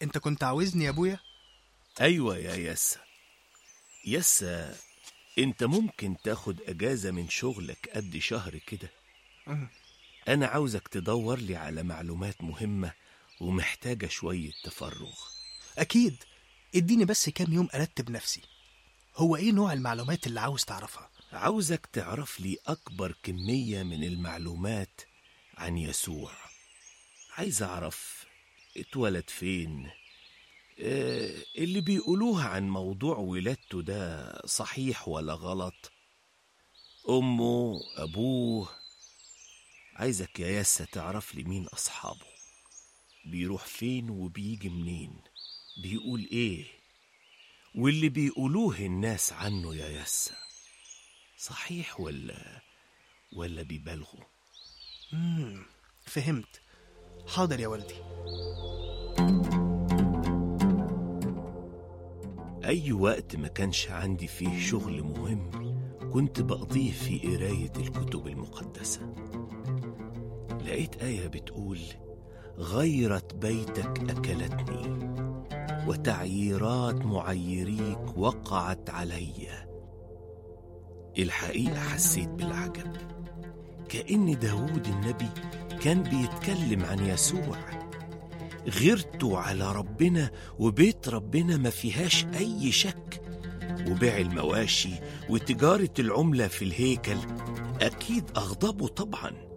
انت كنت عاوزني يا ابويا أيوة يا يسا يسا أنت ممكن تاخد أجازة من شغلك قد شهر كده مم. أنا عاوزك تدور لي على معلومات مهمة ومحتاجة شوية تفرغ اكيد اديني بس كام يوم ارتب نفسي هو ايه نوع المعلومات اللي عاوز تعرفها عاوزك تعرف لي أكبر كمية من المعلومات عن يسوع عايز أعرف اتولد فين آه، اللي بيقولوها عن موضوع ولادته ده صحيح ولا غلط أمه أبوه عايزك يا ياسا تعرف لي مين أصحابه بيروح فين وبيجي منين بيقول إيه واللي بيقولوه الناس عنه يا ياسا صحيح ولا ولا بيبالغوا امم فهمت حاضر يا والدي أي وقت ما كانش عندي فيه شغل مهم كنت بقضيه في قراية الكتب المقدسة لقيت آية بتقول غيرة بيتك أكلتني وتعييرات معيريك وقعت علي الحقيقة حسيت بالعجب كأن داود النبي كان بيتكلم عن يسوع غيرته على ربنا وبيت ربنا ما فيهاش أي شك وبيع المواشي وتجارة العملة في الهيكل أكيد أغضبه طبعا